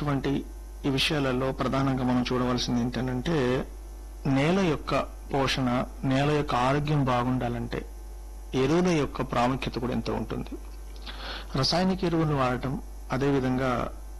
ఉన్నటువంటి ఈ విషయాలలో ప్రధానంగా మనం చూడవలసింది ఏంటంటే నేల యొక్క పోషణ నేల యొక్క ఆరోగ్యం బాగుండాలంటే ఎరువుల యొక్క ప్రాముఖ్యత కూడా ఎంతో ఉంటుంది రసాయనిక ఎరువులను వాడటం అదేవిధంగా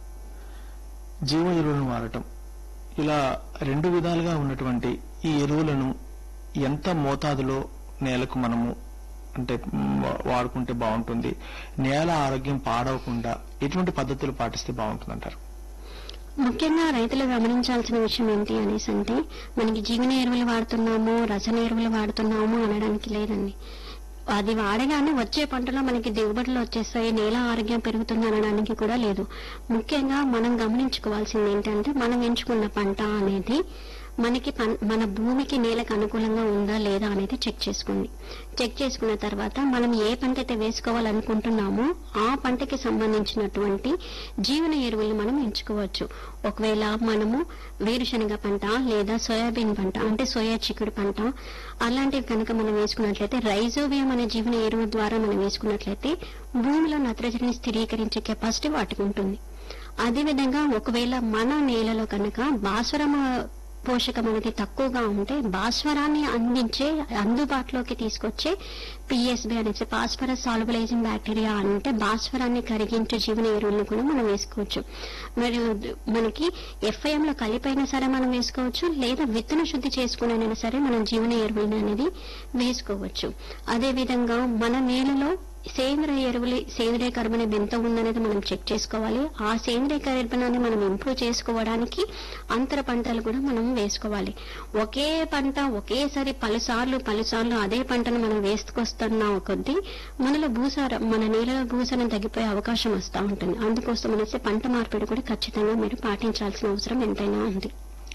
జీవ ఎరువులను వాడటం ఇలా రెండు విధాలుగా ఉన్నటువంటి ఈ ఎరువులను ఎంత మోతాదులో నేలకు మనము అంటే మ్, వాడుకుంటే బాగుంటుంది నేల ఆరోగ్యం పాడవకుండా ఎటువంటి పద్ధతులు పాటిస్తే బాగుంటుంది అంటారు ముఖ్యంగా రైతులు గమనించాల్సిన విషయం ఏంటి అనేసి అంటే మనకి జీవన ఎరువులు వాడుతున్నాము రసన ఎరువులు వాడుతున్నాము అనడానికి లేదండి అది వాడగానే వచ్చే పంటలో మనకి దిగుబడులు వచ్చేస్తాయి నేల ఆరోగ్యం పెరుగుతుంది అనడానికి కూడా లేదు ముఖ్యంగా మనం గమనించుకోవాల్సింది ఏంటంటే మనం ఎంచుకున్న పంట అనేది మనకి పం- మన భూమికి నేలకు అనుకూలంగా ఉందా లేదా అనేది చెక్ చేసుకోండి చెక్ చేసుకున్న తర్వాత మనం ఏ పంట అయితే వేసుకోవాలనుకుంటున్నామో ఆ పంటకి సంబంధించినటువంటి జీవన ఎరువులు మనం ఎంచుకోవచ్చు ఒకవేళ మనము వేరుశనగ పంట లేదా సోయాబీన్ పంట అంటే సోయా చిక్కుడు పంట అలాంటివి కనుక మనం వేసుకున్నట్లయితే రైజోవియం అనే జీవన ఎరువు ద్వారా మనం వేసుకున్నట్లయితే భూమిలో నత్రజనిని స్థిరీకరించే కెపాసిటీ వాటికి ఉంటుంది అదేవిధంగా ఒకవేళ మన నేలలో కనుక భాస్వరం పోషకం అనేది తక్కువగా ఉంటే భాస్వరాన్ని అందించే అందుబాటులోకి తీసుకొచ్చే పిఎస్బి అనేసి భాస్వరస్ సాల్బలైజింగ్ బ్యాక్టీరియా అంటే భాస్వరాన్ని కరిగించే జీవన ఎరువులను కూడా మనం వేసుకోవచ్చు మరియు మనకి ఎఫ్ఐఎం లో కలిపైనా సరే మనం వేసుకోవచ్చు లేదా విత్తన శుద్ధి చేసుకునైనా సరే మనం జీవన ఎరువులను అనేది వేసుకోవచ్చు అదే విధంగా మన నేలలో సేంద్రియ ఎరువులు సేంద్రియ కర్బనం ఎంత ఉందనేది మనం చెక్ చేసుకోవాలి ఆ సేంద్రియ కర్బనాన్ని మనం ఇంప్రూవ్ చేసుకోవడానికి అంతర పంటలు కూడా మనం వేసుకోవాలి ఒకే పంట ఒకేసారి పలుసార్లు పలుసార్లు అదే పంటను మనం వేసుకొస్తున్న కొద్దీ మనలో భూసారం మన నేలలో భూసారం తగ్గిపోయే అవకాశం వస్తూ ఉంటుంది అందుకోసం అనేసి పంట మార్పిడి కూడా ఖచ్చితంగా మీరు పాటించాల్సిన అవసరం ఎంతైనా ఉంది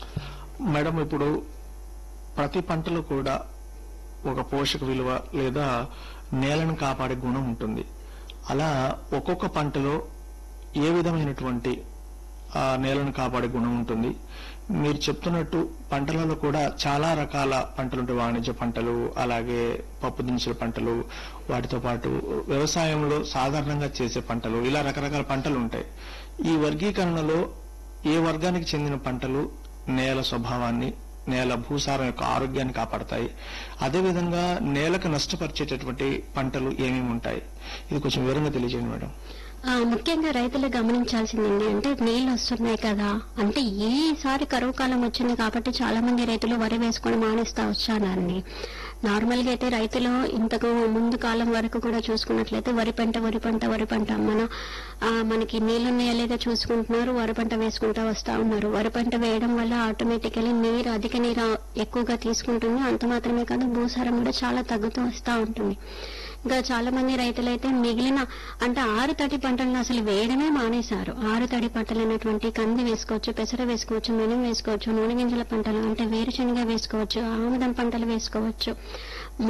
మేడం ఇప్పుడు ప్రతి పంటలో కూడా ఒక పోషక విలువ లేదా నేలను కాపాడే గుణం ఉంటుంది అలా ఒక్కొక్క పంటలో ఏ విధమైనటువంటి ఆ నేలను కాపాడే గుణం ఉంటుంది మీరు చెప్తున్నట్టు పంటలలో కూడా చాలా రకాల పంటలు ఉంటాయి వాణిజ్య పంటలు అలాగే పప్పు దినుసుల పంటలు వాటితో పాటు వ్యవసాయంలో సాధారణంగా చేసే పంటలు ఇలా రకరకాల పంటలు ఉంటాయి ఈ వర్గీకరణలో ఏ వర్గానికి చెందిన పంటలు నేల స్వభావాన్ని నేల భూసారం యొక్క ఆరోగ్యాన్ని కాపాడతాయి అదేవిధంగా నేలకు నష్టపరిచేటటువంటి పంటలు ఏమేమి ఉంటాయి ఇది కొంచెం వివరంగా తెలియజేయండి మేడం ఆ, ముఖ్యంగా రైతులు గమనించాల్సింది ఏంటి అంటే నీళ్లు వస్తున్నాయి కదా అంటే ఈసారి కరువు కాలం వచ్చింది కాబట్టి చాలా మంది రైతులు వరి వేసుకొని మానేస్తా వచ్చానండి నార్మల్ గా అయితే రైతులు ఇంతకు ముందు కాలం వరకు కూడా చూసుకున్నట్లయితే వరి పంట వరి పంట వరి పంట మన ఆ, మనకి నీళ్లున్నాయా లేదా చూసుకుంటున్నారు వరి పంట వేసుకుంటా వస్తా ఉన్నారు వరి పంట వేయడం వల్ల ఆటోమేటికలీ నీరు అధిక నీరు ఎక్కువగా తీసుకుంటుంది అంత మాత్రమే కాదు భూసారం కూడా చాలా తగ్గుతూ వస్తా ఉంటుంది ఇంకా చాలా మంది రైతులైతే మిగిలిన అంటే ఆరు తడి పంటలను అసలు వేయడమే మానేశారు ఆరు తడి పంటలు అయినటువంటి కంది వేసుకోవచ్చు పెసర వేసుకోవచ్చు మినుము వేసుకోవచ్చు నూనె గింజల పంటలు అంటే వేరుశనగ వేసుకోవచ్చు ఆముదం పంటలు వేసుకోవచ్చు